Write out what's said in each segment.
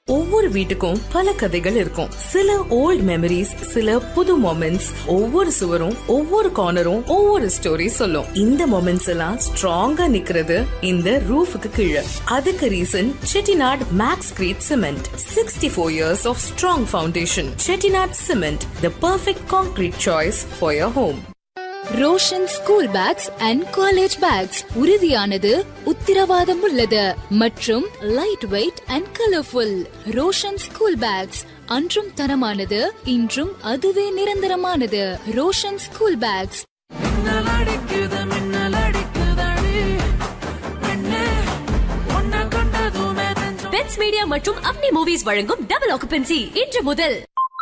ஒவ்வொரு வீட்டுக்கும் பல கதைகள் இருக்கும் சில ஓல்ட் மெமரிஸ் சில புது மொமெண்ட்ஸ் ஒவ்வொரு சுவரும் ஒவ்வொரு கார்னரும் ஒவ்வொரு ஸ்டோரி சொல்லும் இந்த மொமெண்ட்ஸ் எல்லாம் ஸ்ட்ராங்கா நிக்கிறது இந்த ரூஃபுக்கு கீழே அதுக்கு reason Chettinad maxcrete cement sixty four years of strong foundation Chettinad cement the perfect concrete choice for your home Roshan school bags and college bags உறுதியானது உத்திரவாதம் உள்ளது மற்றும் light weight and colourful Roshan school bags அன்றும் தரமானது இன்றும் அதுவே நிரந்தரமானது ரோஷன் ஸ்கூல் பேக்ஸ் மின்னலடிக்குது மின்னலடிக்குதடி பெண்ணே உன்னை கண்டதுமே நெஞ்சம் பெட்ஸ் மீடியா மற்றும் அப்னி மூவிஸ் வழங்கும் டபுள் ஆக்குபென்சி இன்று முதல்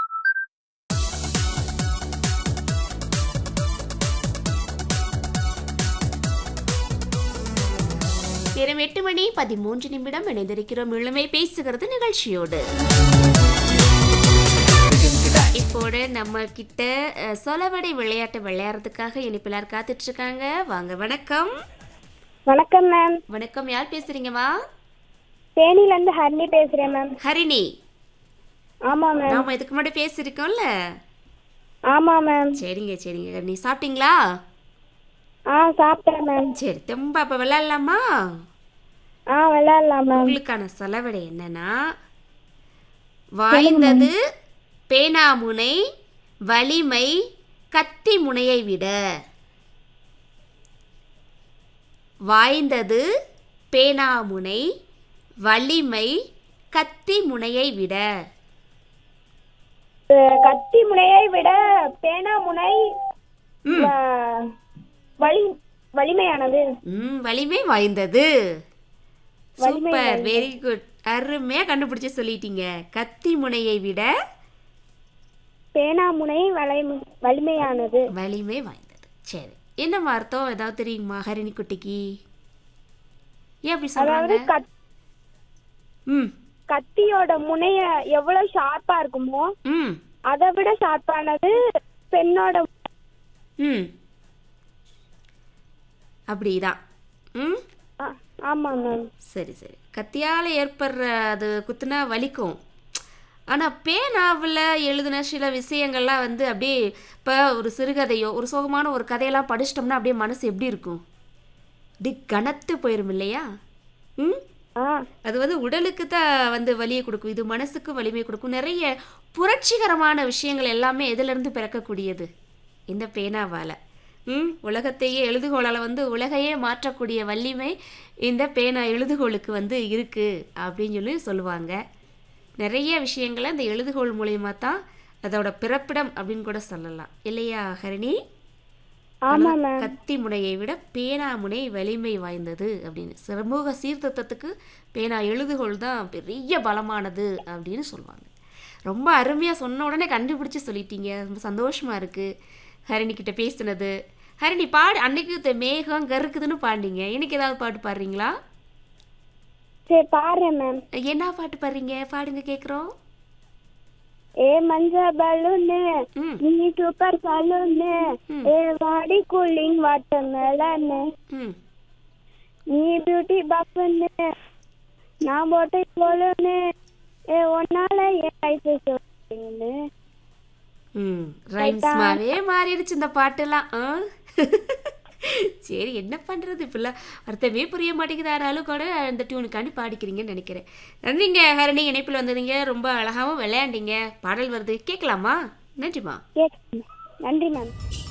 நேரம் எட்டு மணி பதிமூன்று நிமிடம் இணைந்திருக்கிறோம் இளமை பேசுகிறது நிகழ்ச்சியோடு இப்போது நம்ம கிட்ட அஹ், சொலவடை விளையாட்டு விளையாடுறதுக்காக இனிப்பிலார் காத்துட்டு இருக்காங்க வாங்க வணக்கம் வணக்கம் மேம் வணக்கம் யார் பேசுறீங்கம்மா தேனில இருந்து ஹர்னி பேசுறேன் மேம் ஹரிணி ஆமா மேம் நாம இதுக்கு முன்னாடி பேசியிருக்கோம்ல ஆமா மேம் சரிங்க சரிங்க ஹரிணி சாப்பிட்டீங்களா ஆ சாப்பிட்டேன் மேம் சரி தெம்பா அப்ப விளையாடலாமா ஆ விளையாடலாம் மேம் உங்களுக்கான சொலவடை என்னன்னா வாய்ந்தது பேனாமுனை வலிமை கத்தி முனையை விட வாய்ந்தது பேனாமுனை வலிமை கத்தி முனையை விட அஹ், கத்தி முனையை விட பேனா முனை ம். வ- வலி வலிமையானது ம் வலிமை வாய்ந்தது வலிமை சூப்பர் வாய்ந்தது. வெரி குட் அருமையா கண்டுபிடிச்சு சொல்லிட்டீங்க கத்தி முனையை விட பேனா முனை வலை வலிமையானது வலிமை வாய்ந்தது சரி என்ன அர்த்தம் ஏதாவது தெரியுமா ஹரிணி குட்டிக்கு ஏன் அப்படி அதாவது சொல்றாங்க கத்- ம் கத்தியோட முனைய எவ்வளவு ஷார்ப்பா இருக்குமோ ம் அதை விட ஷார்ப்பானது பெண்ணோட ம் அப்படிதான் ம் ஆ, ஆமா மேம் சரி சரி கத்தியால் ஏற்படுற அது குத்துனா வலிக்கும் ஆனால் பேனாவில் எழுதின சில விஷயங்கள்லாம் வந்து அப்படியே இப்போ ஒரு சிறுகதையோ ஒரு சோகமான ஒரு கதையெல்லாம் படிச்சிட்டோம்னா அப்படியே மனசு எப்படி இருக்கும் அப்படியே கனத்து போயிரும் இல்லையா ம் ஆ அது வந்து உடலுக்கு தான் வந்து வலியை கொடுக்கும் இது மனசுக்கு வலிமை கொடுக்கும் நிறைய புரட்சிகரமான விஷயங்கள் எல்லாமே எதிலிருந்து பிறக்கக்கூடியது இந்த பேனாவால் ம் உலகத்தையே எழுதுகோளால் வந்து உலகையே மாற்றக்கூடிய வலிமை இந்த பேனா எழுதுகோளுக்கு வந்து இருக்குது அப்படின்னு சொல்லி சொல்லுவாங்க நிறைய விஷயங்களை இந்த எழுதுகோள் மூலயமா தான் அதோட பிறப்பிடம் அப்படின்னு கூட சொல்லலாம் இல்லையா ஹரிணி ஆமா ஆனா, மேம் கத்தி முனையை விட பேனா முனை வலிமை வாய்ந்தது அப்படின்னு சமூக சீர்திருத்தத்துக்கு பேனா எழுதுகோள் தான் பெரிய பலமானது அப்படின்னு சொல்லுவாங்க ரொம்ப அருமையாக சொன்ன உடனே கண்டுபிடிச்சு சொல்லிட்டீங்க ரொம்ப சந்தோஷமா இருக்கு ஹரிணி கிட்ட பேசுனது ஹரிணி பாடு அன்னைக்கு இந்த மேகம் கருக்குதுன்னு பாடினீங்க இன்னைக்கு ஏதாவது பாட்டு பாடுறீங்களா சரி பாடுறேன் மேம் என்ன பாட்டு பாடுறீங்க பாடுங்க கேட்குறோம் ஏ மஞ்ச பலூனு ம் நீ சூப்பர் பலூனு ம். ஏ வாடி கூலிங் வாட்டர் மெலனு ம் நீ பியூட்டி பஃப்னு நான் போட்ட பலூனு ஏ ஒன்னால என் லைஃப் சொல்லுன்னு ம் ரைம்ஸ்மாவே மாறிடுச்சு இந்த பாட்டெல்லாம் ஆ சரி என்ன பண்ணுறது இப்பெல்லாம் அர்த்தமே புரிய மாட்டேங்குது ஆனாலும் கூட இந்த டியூனுக்காண்டி பாடிக்கிறீங்கன்னு நினைக்கிறேன் நன்றிங்க ஹரணி இணைப்பில் வந்ததுங்க ரொம்ப அழகாகவும் விளையாண்டீங்க பாடல் வருது கேட்கலாமா நன்றிம்மா கேட்க நன்றி மேம்